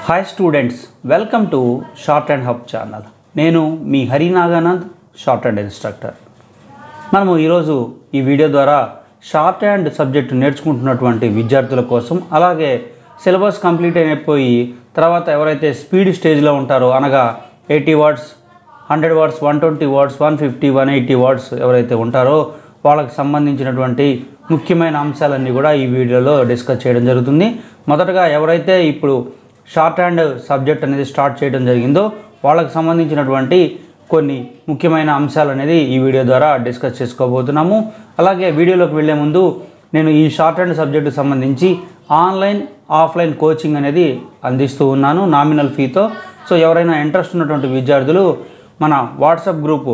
hi students welcome to shorthand hub channel నేను మీ Harinaganand shorthand instructor మనము ఈరోజు ఈ వీడియో ద్వారా షార్ట్ హ్యాండ్ సబ్జెక్టు నేర్చుకుంటున్నటువంటి విద్యార్థుల కోసం అలాగే సిలబస్ కంప్లీట్ అయిపోయి తర్వాత ఎవరైతే స్పీడ్ స్టేజ్లో ఉంటారో అనగా eighty words hundred words one twenty words one fifty one eighty words ఎవరైతే ఉంటారో వాళ్ళకి సంబంధించినటువంటి ముఖ్యమైన అంశాలన్నీ కూడా ఈ వీడియోలో డిస్కస్ చేయడం జరుగుతుంది మొదటగా ఎవరైతే ఇప్పుడు షార్ట్ హ్యాండ్ సబ్జెక్ట్ అనేది స్టార్ట్ చేయడం జరిగిందో వాళ్ళకి సంబంధించినటువంటి కొన్ని ముఖ్యమైన అంశాలు అనేది ఈ వీడియో ద్వారా డిస్కస్ చేసుకోబోతున్నాము అలాగే వీడియోలోకి వెళ్ళే ముందు నేను ఈ షార్ట్ హ్యాండ్ సబ్జెక్టుకు సంబంధించి ఆన్లైన్ ఆఫ్లైన్ కోచింగ్ అనేది అందిస్తూ ఉన్నాను నామినల్ ఫీతో సో ఎవరైనా ఇంట్రెస్ట్ ఉన్నటువంటి విద్యార్థులు మన వాట్సాప్ గ్రూపు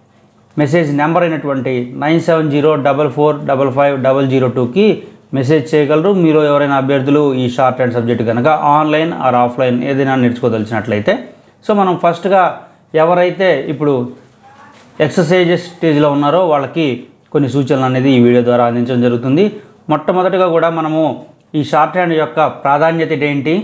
మెసేజ్ నెంబర్ అయినటువంటి nine seven zero double four double five double zero టూకి మెసేజ్ చేయగలరు మీరు ఎవరైనా అభ్యర్థులు ఈ షార్ట్ హ్యాండ్ సబ్జెక్ట్ కనుక ఆన్లైన్ ఆర్ ఆఫ్లైన్ ఏదైనా నేర్చుకోదలిచినట్లయితే సో మనం ఫస్ట్గా ఎవరైతే ఇప్పుడు ఎక్సర్సైజెస్ స్టేజ్లో ఉన్నారో వాళ్ళకి కొన్ని సూచనలు అనేది ఈ వీడియో ద్వారా అందించడం జరుగుతుంది మొట్టమొదటిగా కూడా మనము ఈ షార్ట్ హ్యాండ్ యొక్క ప్రాధాన్యత ఏంటి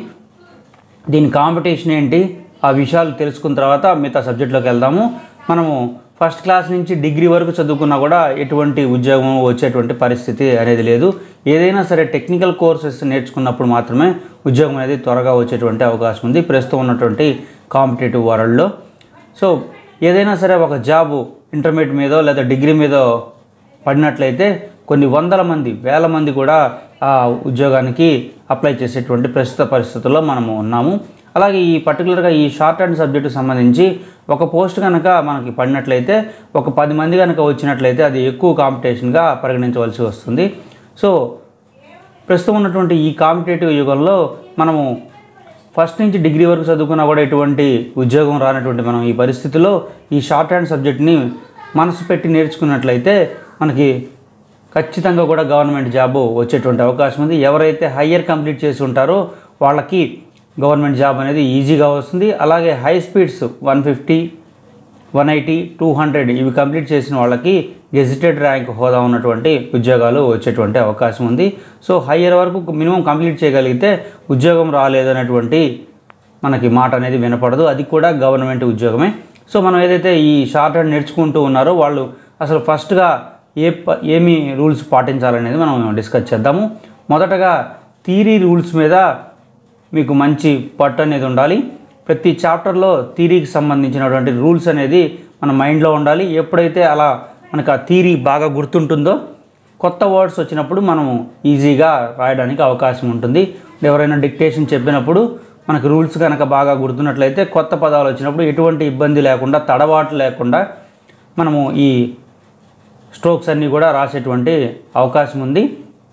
దీని కాంపిటీషన్ ఏంటి ఆ విషయాలు తెలుసుకున్న తర్వాత మిగతా సబ్జెక్టులోకి వెళ్దాము మనము ఫస్ట్ క్లాస్ నుంచి డిగ్రీ వరకు చదువుకున్నా కూడా ఎటువంటి ఉద్యోగం వచ్చేటువంటి పరిస్థితి అనేది లేదు ఏదైనా సరే టెక్నికల్ కోర్సెస్ నేర్చుకున్నప్పుడు మాత్రమే ఉద్యోగం అనేది త్వరగా వచ్చేటువంటి అవకాశం ఉంది ప్రస్తుతం ఉన్నటువంటి కాంపిటేటివ్ వరల్డ్లో సో ఏదైనా సరే ఒక జాబు ఇంటర్మీడియట్ మీదో లేదా డిగ్రీ మీదో పడినట్లయితే కొన్ని వందల మంది వేల మంది కూడా ఆ ఉద్యోగానికి అప్లై చేసేటువంటి ప్రస్తుత పరిస్థితుల్లో మనము ఉన్నాము అలాగే ఈ పర్టికులర్గా ఈ షార్ట్ హ్యాండ్ సబ్జెక్టుకు సంబంధించి ఒక పోస్ట్ కనుక మనకి పడినట్లయితే ఒక పది మంది కనుక వచ్చినట్లయితే అది ఎక్కువ కాంపిటీషన్గా పరిగణించవలసి వస్తుంది సో ప్రస్తుతం ఉన్నటువంటి ఈ కాంపిటేటివ్ యుగంలో మనము ఫస్ట్ నుంచి డిగ్రీ వరకు చదువుకున్నా కూడా ఎటువంటి ఉద్యోగం రానటువంటి మనం ఈ పరిస్థితిలో ఈ షార్ట్ హ్యాండ్ సబ్జెక్ట్ని మనసు పెట్టి నేర్చుకున్నట్లయితే మనకి ఖచ్చితంగా కూడా గవర్నమెంట్ జాబ్ వచ్చేటువంటి అవకాశం ఉంది ఎవరైతే హయ్యర్ కంప్లీట్ చేసి ఉంటారో వాళ్ళకి గవర్నమెంట్ జాబ్ అనేది ఈజీగా వస్తుంది అలాగే high speeds one fifty one eighty two hundred ఇవి కంప్లీట్ చేసిన వాళ్ళకి గెజిటెడ్ ర్యాంక్ హోదా ఉన్నటువంటి ఉద్యోగాలు వచ్చేటువంటి అవకాశం ఉంది సో హయ్యర్ వరకు మినిమం కంప్లీట్ చేయగలిగితే ఉద్యోగం రాలేదనేటువంటి మనకి మాట అనేది వినపడదు అది కూడా గవర్నమెంట్ ఉద్యోగమే సో మనం ఏదైతే ఈ షార్ట్ హ్యాండ్ నేర్చుకుంటూ ఉన్నారో వాళ్ళు అసలు ఫస్ట్గా ఏ ప ఏమి రూల్స్ పాటించాలనేది మనం డిస్కస్ చేద్దాము మొదటగా థీరీ రూల్స్ మీద మీకు మంచి పట్టు అనేది ఉండాలి ప్రతి చాప్టర్లో థీరీకి సంబంధించినటువంటి రూల్స్ అనేది మన మైండ్లో ఉండాలి ఎప్పుడైతే అలా మనకు ఆ థీరీ బాగా గుర్తుంటుందో కొత్త వర్డ్స్ వచ్చినప్పుడు మనము ఈజీగా రాయడానికి అవకాశం ఉంటుంది ఎవరైనా డిక్టేషన్ చెప్పినప్పుడు మనకు రూల్స్ కనుక బాగా గుర్తున్నట్లయితే కొత్త పదాలు వచ్చినప్పుడు ఎటువంటి ఇబ్బంది లేకుండా తడబాటు లేకుండా మనము ఈ స్ట్రోక్స్ అన్నీ కూడా రాసేటువంటి అవకాశం ఉంది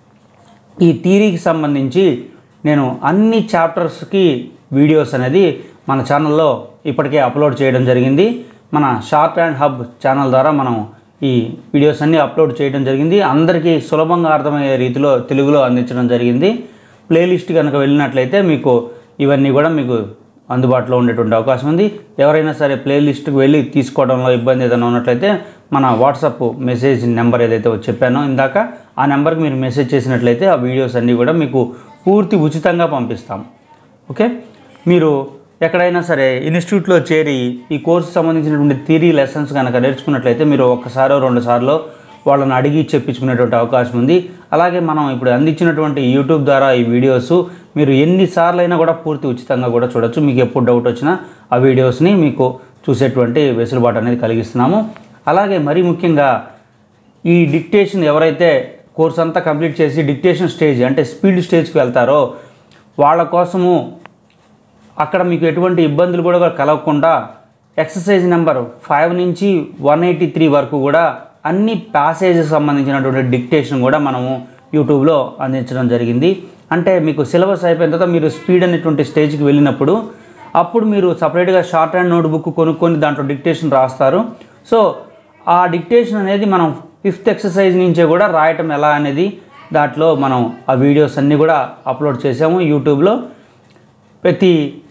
ఈ థీరీకి సంబంధించి నేను అన్ని చాప్టర్స్కి వీడియోస్ అనేది మన ఛానల్లో ఇప్పటికే అప్లోడ్ చేయడం జరిగింది మన షార్ట్ అండ్ హబ్ ఛానల్ ద్వారా మనం ఈ వీడియోస్ అన్నీ అప్లోడ్ చేయడం జరిగింది అందరికీ సులభంగా అర్థమయ్యే రీతిలో తెలుగులో అందించడం జరిగింది ప్లేలిస్ట్ కనుక వెళ్ళినట్లయితే మీకు ఇవన్నీ కూడా మీకు అందుబాటులో ఉండేటువంటి అవకాశం ఉంది ఎవరైనా సరే ప్లేలిస్ట్కి వెళ్ళి తీసుకోవడంలో ఇబ్బంది ఏదైనా ఉన్నట్లయితే మన వాట్సాప్ మెసేజ్ నెంబర్ ఏదైతే చెప్పానో ఇందాక ఆ నెంబర్కి మీరు మెసేజ్ చేసినట్లయితే ఆ వీడియోస్ అన్నీ కూడా మీకు పూర్తి ఉచితంగా పంపిస్తాం ఓకే మీరు ఎక్కడైనా సరే ఇన్స్టిట్యూట్లో చేరి ఈ కోర్సు సంబంధించినటువంటి థియరీ లెసన్స్ కనుక నేర్చుకున్నట్లయితే మీరు ఒక్కసారో రెండు సార్లు వాళ్ళని అడిగి చెప్పించుకునేటువంటి అవకాశం ఉంది అలాగే మనం ఇప్పుడు అందించినటువంటి యూట్యూబ్ ద్వారా ఈ వీడియోస్ మీరు ఎన్నిసార్లు అయినా కూడా పూర్తి ఉచితంగా కూడా చూడొచ్చు మీకు ఎప్పుడు డౌట్ వచ్చినా ఆ వీడియోస్ని మీకు చూసేటువంటి వెసులుబాటు అనేది కలిగిస్తున్నాము అలాగే మరీ ముఖ్యంగా ఈ డిక్టేషన్ ఎవరైతే కోర్స్ అంతా కంప్లీట్ చేసి డిక్టేషన్ స్టేజ్ అంటే స్పీడ్ స్టేజ్కి వెళ్తారో వాళ్ళ కోసము అక్కడ మీకు ఎటువంటి ఇబ్బందులు కూడా కలగకుండా ఎక్సర్సైజ్ నెంబర్ ఫైవ్ నుంచి వన్ ఎయిటీ త్రీ వరకు కూడా అన్ని ప్యాసేజెస్ సంబంధించినటువంటి డిక్టేషన్ కూడా మనము యూట్యూబ్లో అందించడం జరిగింది అంటే మీకు సిలబస్ అయిపోయిన తర్వాత మీరు స్పీడ్ అనేటువంటి స్టేజ్కి వెళ్ళినప్పుడు అప్పుడు మీరు సపరేట్గా షార్ట్ హ్యాండ్ నోట్బుక్ కొనుక్కొని దాంట్లో డిక్టేషన్ రాస్తారు సో ఆ డిక్టేషన్ అనేది మనం ఫిఫ్త్ ఎక్సర్సైజ్ నుంచే కూడా రాయటం ఎలా అనేది దాంట్లో మనం ఆ వీడియోస్ అన్నీ కూడా అప్లోడ్ చేసాము యూట్యూబ్లో ప్రతి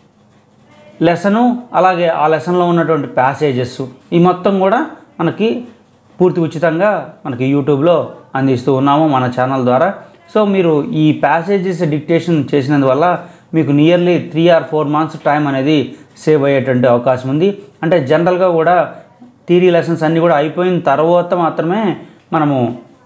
లెసను అలాగే ఆ లెసన్లో ఉన్నటువంటి ప్యాసేజెస్ ఈ మొత్తం కూడా మనకి పూర్తి ఉచితంగా మనకి యూట్యూబ్లో అందిస్తూ ఉన్నాము మన ఛానల్ ద్వారా సో మీరు ఈ ప్యాసేజెస్ డిక్టేషన్ చేసినందువల్ల మీకు nearly three or four months time అనేది సేవ్ అయ్యేటువంటి అవకాశం ఉంది అంటే జనరల్గా కూడా థియరీ లెసన్స్ అన్నీ కూడా అయిపోయిన తర్వాత మాత్రమే మనము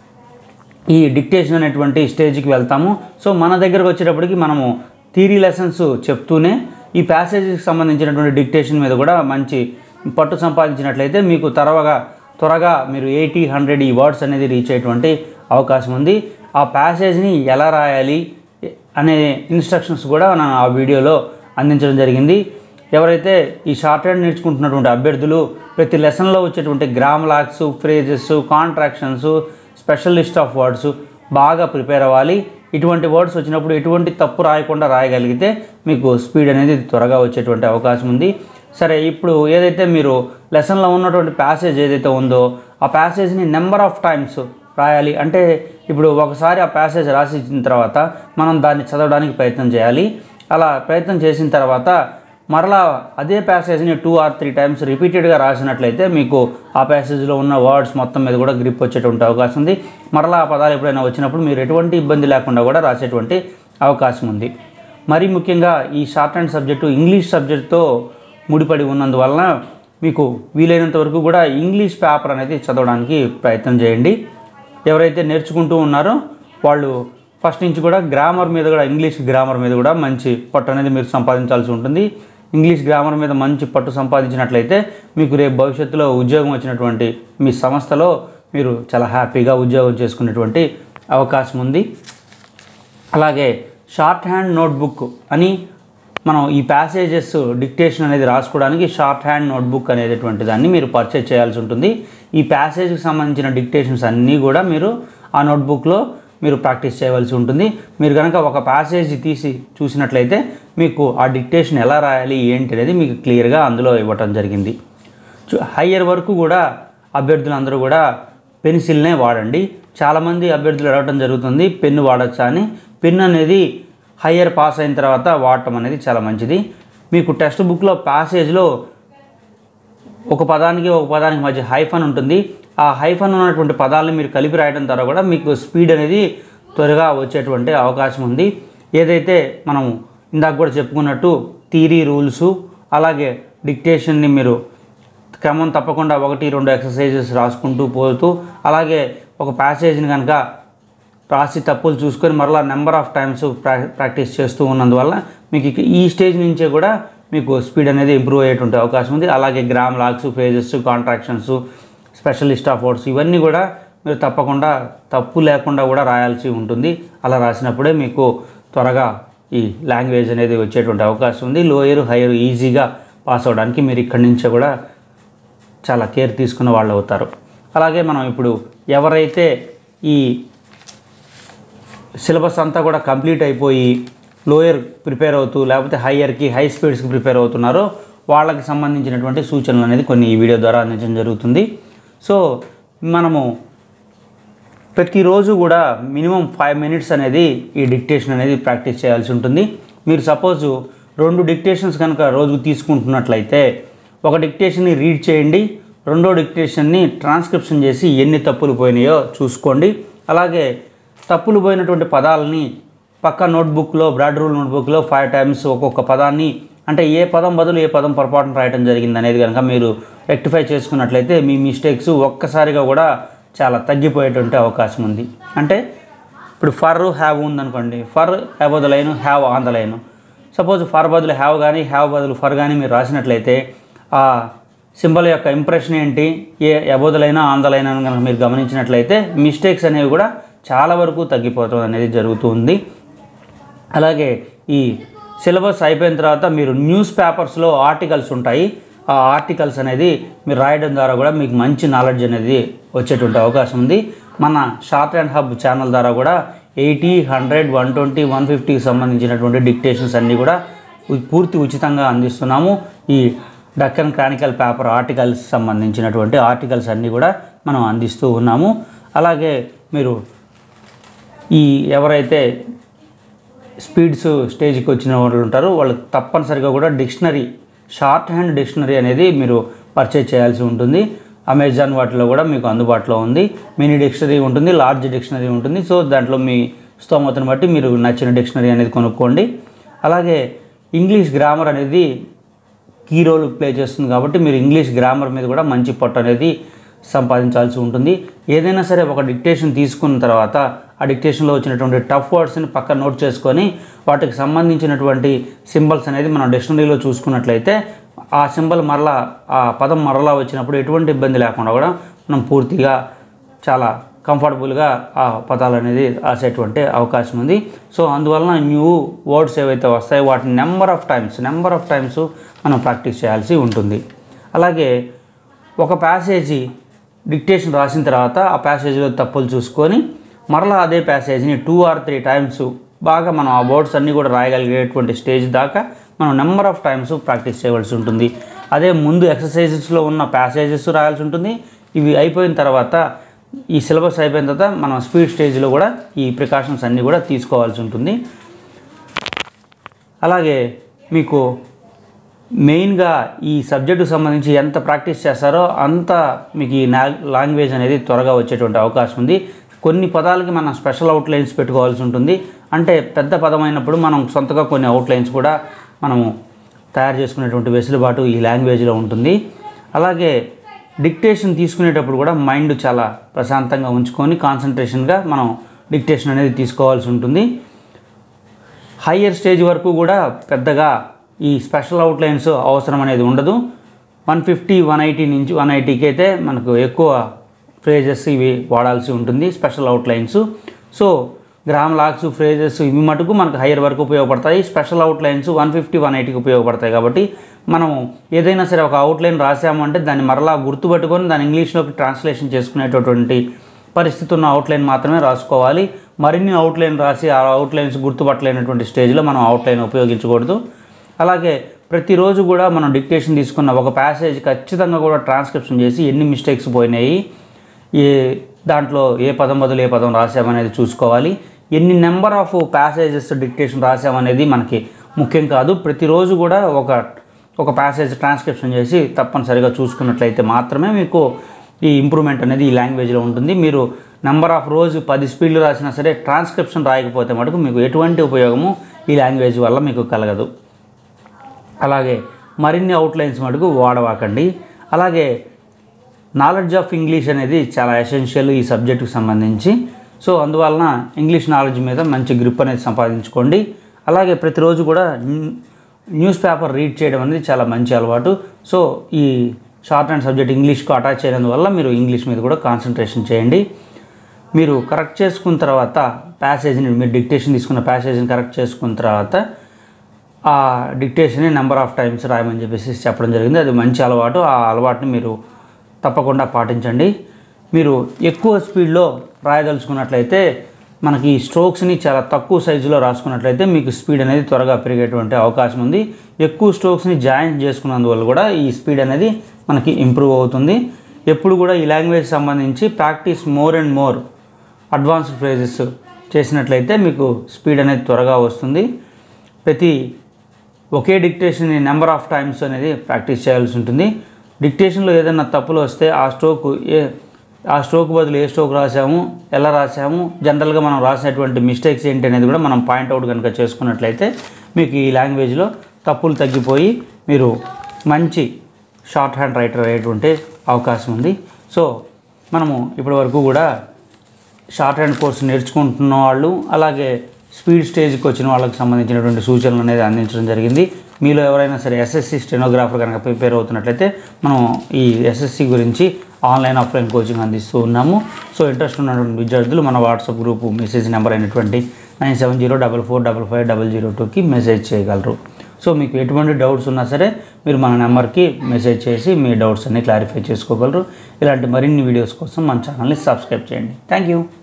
ఈ డిక్టేషన్ అనేటువంటి స్టేజ్కి వెళ్తాము సో మన దగ్గరకు వచ్చేటప్పటికి మనము థియరీ లెసన్స్ చెప్తూనే ఈ ప్యాసేజీకి సంబంధించినటువంటి డిక్టేషన్ మీద కూడా మంచి పట్టు సంపాదించినట్లయితే మీకు త్వరగా త్వరగా మీరు ఎయిటీ హండ్రెడ్ ఈ వర్డ్స్ అనేది రీచ్ అయ్యేటువంటి అవకాశం ఉంది ఆ ప్యాసేజ్ని ఎలా రాయాలి అనే ఇన్స్ట్రక్షన్స్ కూడా నేను ఆ వీడియోలో అందించడం జరిగింది ఎవరైతే ఈ షార్ట్ హ్యాండ్ నేర్చుకుంటున్నటువంటి అభ్యర్థులు ప్రతి లెసన్లో వచ్చేటువంటి grammalogues phrases contractions special list of words బాగా ప్రిపేర్ అవ్వాలి ఇటువంటి వర్డ్స్ వచ్చినప్పుడు ఎటువంటి తప్పు రాయకుండా రాయగలిగితే మీకు స్పీడ్ అనేది త్వరగా వచ్చేటువంటి అవకాశం ఉంది సరే ఇప్పుడు ఏదైతే మీరు లెసన్లో ఉన్నటువంటి ప్యాసేజ్ ఏదైతే ఉందో ఆ ప్యాసేజ్ని నెంబర్ ఆఫ్ టైమ్స్ రాయాలి అంటే ఇప్పుడు ఒకసారి ఆ ప్యాసేజ్ రాసి ఇచ్చిన తర్వాత మనం దాన్ని చదవడానికి ప్రయత్నం చేయాలి అలా ప్రయత్నం చేసిన తర్వాత మరలా అదే ప్యాసేజ్ని టూ ఆర్ త్రీ టైమ్స్ రిపీటెడ్గా రాసినట్లయితే మీకు ఆ ప్యాసేజ్లో ఉన్న వర్డ్స్ మొత్తం మీద కూడా గ్రిప్ వచ్చేటువంటి అవకాశం ఉంది మరలా ఆ పదాలు ఎప్పుడైనా వచ్చినప్పుడు మీరు ఎటువంటి ఇబ్బంది లేకుండా కూడా రాసేటువంటి అవకాశం ఉంది మరీ ముఖ్యంగా ఈ షార్ట్ హ్యాండ్ సబ్జెక్టు ఇంగ్లీష్ సబ్జెక్టుతో ముడిపడి ఉన్నందువలన మీకు వీలైనంత వరకు కూడా ఇంగ్లీష్ పేపర్ అనేది చదవడానికి ప్రయత్నం చేయండి ఎవరైతే నేర్చుకుంటూ ఉన్నారో వాళ్ళు ఫస్ట్ నుంచి కూడా గ్రామర్ మీద కూడా ఇంగ్లీష్ గ్రామర్ మీద కూడా మంచి పట్టు అనేది మీరు సంపాదించాల్సి ఉంటుంది ఇంగ్లీష్ గ్రామర్ మీద మంచి పట్టు సంపాదించినట్లయితే మీకు రేపు భవిష్యత్తులో ఉద్యోగం వచ్చినటువంటి మీ సంస్థలో మీరు చాలా హ్యాపీగా ఉద్యోగం చేసుకునేటువంటి అవకాశం ఉంది అలాగే షార్ట్ హ్యాండ్ నోట్బుక్ అని మనం ఈ ప్యాసేజెస్ డిక్టేషన్ అనేది రాసుకోవడానికి షార్ట్ హ్యాండ్ నోట్బుక్ అనేటటువంటి దాన్ని మీరు పర్చేజ్ చేయాల్సి ఉంటుంది ఈ ప్యాసేజ్కి సంబంధించిన డిక్టేషన్స్ అన్నీ కూడా మీరు ఆ నోట్బుక్లో మీరు ప్రాక్టీస్ చేయవలసి ఉంటుంది మీరు కనుక ఒక ప్యాసేజ్ తీసి చూసినట్లయితే మీకు ఆ డిక్టేషన్ ఎలా రాయాలి ఏంటి అనేది మీకు క్లియర్గా అందులో ఇవ్వటం జరిగింది చు- హయ్యర్ వరకు కూడా అభ్యర్థులందరూ కూడా పెన్సిల్నే వాడండి చాలామంది అభ్యర్థులు అడగటం జరుగుతుంది పెన్ను వాడచ్చా అని పెన్ అనేది హయ్యర్ పాస్ అయిన తర్వాత వాడటం అనేది చాలా మంచిది మీకు టెక్స్ట్ బుక్లో ప్యాసేజ్లో ఒక పదానికి ఒక పదానికి మధ్య హైఫన్ ఉంటుంది ఆ హైఫన్ ఉన్నటువంటి పదాలను మీరు కలిపి రాయడం ద్వారా కూడా మీకు స్పీడ్ అనేది త్వరగా వచ్చేటువంటి అవకాశం ఉంది ఏదైతే మనం ఇందాక కూడా చెప్పుకున్నట్టు థీరీ రూల్స్ అలాగే డిక్టేషన్ని మీరు క్రమం తప్పకుండా ఒకటి రెండు ఎక్సర్సైజెస్ రాసుకుంటూ పోతూ అలాగే ఒక ప్యాసేజ్ని కనుక రాసి తప్పులు చూసుకొని మరలా నెంబర్ ఆఫ్ టైమ్స్ ప్రా ప్రాక్టీస్ చేస్తూ ఉన్నందువల్ల మీకు ఇక ఈ స్టేజ్ నుంచే కూడా మీకు స్పీడ్ అనేది ఇంప్రూవ్ అయ్యేటువంటి అవకాశం ఉంది అలాగే grammalogues phrases contractions special list of words ఇవన్నీ కూడా మీరు తప్పకుండా తప్పు లేకుండా కూడా రాయాల్సి ఉంటుంది అలా రాసినప్పుడే మీకు త్వరగా ఈ లాంగ్వేజ్ అనేది వచ్చేటువంటి అవకాశం ఉంది లోయర్ హైయర్ ఈజీగా పాస్ అవ్వడానికి మీరు ఇక్కడి నుంచే కూడా చాలా కేర్ తీసుకున్న వాళ్ళు అవుతారు అలాగే మనం ఇప్పుడు ఎవరైతే ఈ సిలబస్ అంతా కూడా కంప్లీట్ అయిపోయి లోయర్ ప్రిపేర్ అవుతూ లేకపోతే హయ్యర్కి హై స్పీడ్స్కి ప్రిపేర్ అవుతున్నారో వాళ్ళకి సంబంధించినటువంటి సూచనలు అనేది కొన్ని ఈ వీడియో ద్వారా అందించడం జరుగుతుంది సో మనము ప్రతిరోజు కూడా మినిమం ఫైవ్ మినిట్స్ అనేది ఈ డిక్టేషన్ అనేది ప్రాక్టీస్ చేయాల్సి ఉంటుంది మీరు సపోజ్ రెండు డిక్టేషన్స్ కనుక రోజు తీసుకుంటున్నట్లయితే ఒక డిక్టేషన్ని రీడ్ చేయండి రెండో డిక్టేషన్ని ట్రాన్స్క్రిప్షన్ చేసి ఎన్ని తప్పులు పోయినాయో చూసుకోండి అలాగే తప్పులు పోయినటువంటి పదాలని పక్క నోట్బుక్లో బ్రాడ్ రూల్ నోట్బుక్లో ఫైవ్ టైమ్స్ ఒక్కొక్క పదాన్ని అంటే ఏ పదం బదులు ఏ పదం పొరపాటున రాయటం జరిగింది అనేది కనుక మీరు రెక్టిఫై చేసుకున్నట్లయితే మీ మిస్టేక్స్ ఒక్కసారిగా కూడా చాలా తగ్గిపోయేటువంటి అవకాశం ఉంది అంటే ఇప్పుడు ఫర్ హ్యావ్ ఉందనుకోండి for have the line have on the line suppose for బదులు హ్యావ్ కానీ హ్యావ్ బదులు ఫర్ కానీ మీరు రాసినట్లయితే ఆ సింబల్ యొక్క ఇంప్రెషన్ ఏంటి ఏ అబోధలైనా ఆందలైనా అని కనుక మీరు గమనించినట్లయితే మిస్టేక్స్ అనేవి కూడా చాలా వరకు తగ్గిపోవడం అనేది జరుగుతుంది అలాగే ఈ సిలబస్ అయిపోయిన తర్వాత మీరు న్యూస్ పేపర్స్లో ఆర్టికల్స్ ఉంటాయి ఆ ఆర్టికల్స్ అనేది మీరు రాయడం ద్వారా కూడా మీకు మంచి నాలెడ్జ్ అనేది వచ్చేటువంటి అవకాశం ఉంది మన షార్ట్ అండ్ హబ్ ఛానల్ ద్వారా కూడా eighty hundred one twenty one ఫిఫ్టీకి సంబంధించినటువంటి డిక్టేషన్స్ అన్నీ కూడా ఉ- పూర్తి ఉచితంగా అందిస్తున్నాము ఈ డక్కన్ క్రానికల్ పేపర్ ఆర్టికల్స్ సంబంధించినటువంటి ఆర్టికల్స్ అన్నీ కూడా మనం అందిస్తూ ఉన్నాము అలాగే మీరు ఈ ఎవరైతే స్పీడ్స్ స్టేజ్కి వచ్చిన వాళ్ళు ఉంటారో వాళ్ళకి తప్పనిసరిగా కూడా డిక్షనరీ షార్ట్ హ్యాండ్ డిక్షనరీ అనేది మీరు పర్చేజ్ చేయాల్సి ఉంటుంది అమెజాన్ వాటిలో కూడా మీకు అందుబాటులో ఉంది మినీ డిక్షనరీ ఉంటుంది లార్జ్ డిక్షనరీ ఉంటుంది సో దాంట్లో మీ స్తోమతను బట్టి మీరు నచ్చిన డిక్షనరీ అనేది కొనుక్కోండి అలాగే ఇంగ్లీష్ గ్రామర్ అనేది కీ రోల్ ప్లే చేస్తుంది కాబట్టి మీరు ఇంగ్లీష్ గ్రామర్ మీద కూడా మంచి పట్టు అనేది సంపాదించాల్సి ఉంటుంది ఏదైనా సరే ఒక డిక్టేషన్ తీసుకున్న తర్వాత ఆ డిక్టేషన్లో వచ్చినటువంటి టఫ్ వర్డ్స్ని పక్కన నోట్ చేసుకొని వాటికి సంబంధించినటువంటి సింబల్స్ అనేది మనం డిక్షనరీలో చూసుకున్నట్లయితే ఆ సింబల్ మరలా ఆ పదం మరలా వచ్చినప్పుడు ఎటువంటి ఇబ్బంది లేకుండా కూడా మనం పూర్తిగా చాలా కంఫర్టబుల్గా ఆ పదాలు అనేది రాసేటువంటి అవకాశం ఉంది సో అందువలన న్యూ వర్డ్స్ ఏవైతే వస్తాయో వాటిని number of times number of times మనం ప్రాక్టీస్ చేయాల్సి ఉంటుంది అలాగే ఒక ప్యాసేజీ డిక్టేషన్ రాసిన తర్వాత ఆ ప్యాసేజ్లో తప్పులు చూసుకొని మరలా అదే ప్యాసేజ్ని టూ ఆర్ త్రీ టైమ్స్ బాగా మనం ఆ వర్డ్స్ అన్నీ కూడా రాయగలిగేటువంటి స్టేజ్ దాకా మనం నెంబర్ ఆఫ్ టైమ్స్ ప్రాక్టీస్ చేయవలసి ఉంటుంది అదే ముందు ఎక్సర్సైజెస్లో ఉన్న ప్యాసేజెస్ రాయాల్సి ఉంటుంది ఇవి అయిపోయిన తర్వాత ఈ సిలబస్ అయిపోయిన తర్వాత మనం స్పీడ్ స్టేజ్లో కూడా ఈ ప్రికాషన్స్ అన్నీ కూడా తీసుకోవాల్సి ఉంటుంది అలాగే మీకు మెయిన్గా ఈ సబ్జెక్టుకు సంబంధించి ఎంత ప్రాక్టీస్ చేస్తారో అంత మీకు ఈ నా లాంగ్వేజ్ అనేది త్వరగా వచ్చేటువంటి అవకాశం ఉంది కొన్ని పదాలకి మనం స్పెషల్ అవుట్లైన్స్ పెట్టుకోవాల్సి ఉంటుంది అంటే పెద్ద పదం అయినప్పుడు మనం సొంతగా కొన్ని అవుట్లైన్స్ కూడా మనము తయారు చేసుకునేటువంటి వెసులుబాటు ఈ లాంగ్వేజ్లో ఉంటుంది అలాగే డిక్టేషన్ తీసుకునేటప్పుడు కూడా మైండ్ చాలా ప్రశాంతంగా ఉంచుకొని కాన్సన్ట్రేషన్గా మనం డిక్టేషన్ అనేది తీసుకోవాల్సి ఉంటుంది హయ్యర్ స్టేజ్ వరకు కూడా పెద్దగా ఈ స్పెషల్ అవుట్లైన్స్ అవసరం అనేది ఉండదు వన్ ఫిఫ్టీ వన్ ఎయిటీ నుంచి వన్ ఎయిటీకి అయితే మనకు ఎక్కువ ఫ్రేజెస్ ఇవి వాడాల్సి ఉంటుంది special outlines so grammalogues phrases ఇవి మటుకు మనకు హయ్యర్ వరకు ఉపయోగపడతాయి special outlines one fifty one ఎయిటీకి ఉపయోగపడతాయి కాబట్టి మనం ఏదైనా సరే ఒక అవుట్లైన్ రాసామంటే దాన్ని మరలా గుర్తుపెట్టుకొని దాన్ని ఇంగ్లీష్లోకి ట్రాన్స్లేషన్ చేసుకునేటటువంటి పరిస్థితి ఉన్న అవుట్లైన్ మాత్రమే రాసుకోవాలి మరిన్ని అవుట్లైన్ రాసి ఆ అవుట్లైన్స్ గుర్తుపట్టలేనటువంటి స్టేజ్లో మనం అవుట్లైన్ ఉపయోగించకూడదు అలాగే ప్రతిరోజు కూడా మనం డిక్టేషన్ తీసుకున్న ఒక ప్యాసేజ్ ఖచ్చితంగా కూడా ట్రాన్స్క్రిప్షన్ చేసి ఎన్ని మిస్టేక్స్ పోయినాయి ఏ దాంట్లో ఏ పదం బదులు ఏ పదం రాసామనేది చూసుకోవాలి ఎన్ని నెంబర్ ఆఫ్ ప్యాసేజెస్ డిక్టేషన్ రాసామనేది మనకి ముఖ్యం కాదు ప్రతిరోజు కూడా ఒక ఒక ప్యాసేజ్ ట్రాన్స్క్రిప్షన్ చేసి తప్పనిసరిగా చూసుకున్నట్లయితే మాత్రమే మీకు ఈ ఇంప్రూవ్మెంట్ అనేది ఈ లాంగ్వేజ్లో ఉంటుంది మీరు నెంబర్ ఆఫ్ రోజు పది స్పీడ్లు రాసినా సరే ట్రాన్స్క్రిప్షన్ రాయకపోతే మటుకు మీకు ఎటువంటి ఉపయోగము ఈ లాంగ్వేజ్ వల్ల మీకు కలగదు అలాగే మరిన్ని అవుట్లైన్స్ మటుకు వాడవాకండి అలాగే నాలెడ్జ్ ఆఫ్ ఇంగ్లీష్ అనేది చాలా ఎసెన్షియల్ ఈ సబ్జెక్టుకి సంబంధించి సో అందువలన ఇంగ్లీష్ నాలెడ్జ్ మీద మంచి గ్రిప్ అనేది సంపాదించుకోండి అలాగే ప్రతిరోజు కూడా న్యూ- న్యూస్ పేపర్ రీడ్ చేయడం అనేది చాలా మంచి అలవాటు సో ఈ షార్ట్ అండ్ సబ్జెక్ట్ ఇంగ్లీష్కు అటాచ్ చేయడం మీరు ఇంగ్లీష్ మీద కూడా కాన్సన్ట్రేషన్ చేయండి మీరు కరెక్ట్ చేసుకున్న తర్వాత ప్యాసేజ్ని మీరు డిక్టేషన్ తీసుకున్న ప్యాసేజ్ని కరెక్ట్ చేసుకున్న తర్వాత ఆ డిక్టేషన్ని నెంబర్ ఆఫ్ టైమ్స్ రాయమని చెప్పేసి చెప్పడం జరిగింది అది మంచి అలవాటు ఆ అలవాటుని మీరు తప్పకుండా పాటించండి మీరు ఎక్కువ స్పీడ్లో రాయదలుచుకున్నట్లయితే మనకి ఈ స్ట్రోక్స్ని చాలా తక్కువ సైజులో రాసుకున్నట్లయితే మీకు స్పీడ్ అనేది త్వరగా పెరిగేటువంటి అవకాశం ఉంది ఎక్కువ స్ట్రోక్స్ని జాయిన్ చేసుకున్నందువల్ల కూడా ఈ స్పీడ్ అనేది మనకి ఇంప్రూవ్ అవుతుంది ఎప్పుడు కూడా ఈ లాంగ్వేజ్ సంబంధించి practice more and more advanced phrases చేసినట్లయితే మీకు స్పీడ్ అనేది త్వరగా వస్తుంది ప్రతి ఒకే డిక్టేషన్ నెంబర్ ఆఫ్ టైమ్స్ అనేది ప్రాక్టీస్ చేయాల్సి ఉంటుంది డిక్టేషన్లో ఏదైనా తప్పులు వస్తే ఆ స్ట్రోక్ ఏ ఆ స్ట్రోక్ బదులు ఏ స్ట్రోక్ రాసాము ఎలా రాసాము జనరల్గా మనం రాసినటువంటి మిస్టేక్స్ ఏంటి అనేది కూడా మనం పాయింట్అవుట్ కనుక చేసుకున్నట్లయితే మీకు ఈ లాంగ్వేజ్లో తప్పులు తగ్గిపోయి మీరు మంచి షార్ట్ హ్యాండ్ రైటర్ అయ్యేటువంటి అవకాశం ఉంది సో మనము ఇప్పటివరకు కూడా షార్ట్ హ్యాండ్ కోర్స్ నేర్చుకుంటున్న వాళ్ళు అలాగే స్పీడ్ స్టేజ్కి వచ్చిన వాళ్ళకి సంబంధించినటువంటి సూచనలు అనేది అందించడం జరిగింది మీలో ఎవరైనా సరే ఎస్ఎస్సి స్టెనోగ్రాఫర్ కనుక ప్రిపేర్ అవుతున్నట్లయితే మనం ఈ ఎస్ఎస్సి గురించి ఆన్లైన్ ఆఫ్లైన్ కోచింగ్ అందిస్తూ ఉన్నాము సో ఇంట్రెస్ట్ ఉన్నటువంటి విద్యార్థులు మన వాట్సాప్ గ్రూప్ మెసేజ్ నెంబర్ అయినటువంటి nine seven zero double four double five double zero టూకి మెసేజ్ చేయగలరు సో మీకు ఎటువంటి డౌట్స్ ఉన్నా సరే మీరు మన నెంబర్కి మెసేజ్ చేసి మీ డౌట్స్ అన్ని క్లారిఫై చేసుకోగలరు ఇలాంటి మరిన్ని వీడియోస్ కోసం మన ఛానల్ని సబ్స్క్రైబ్ చేయండి థ్యాంక్ యూ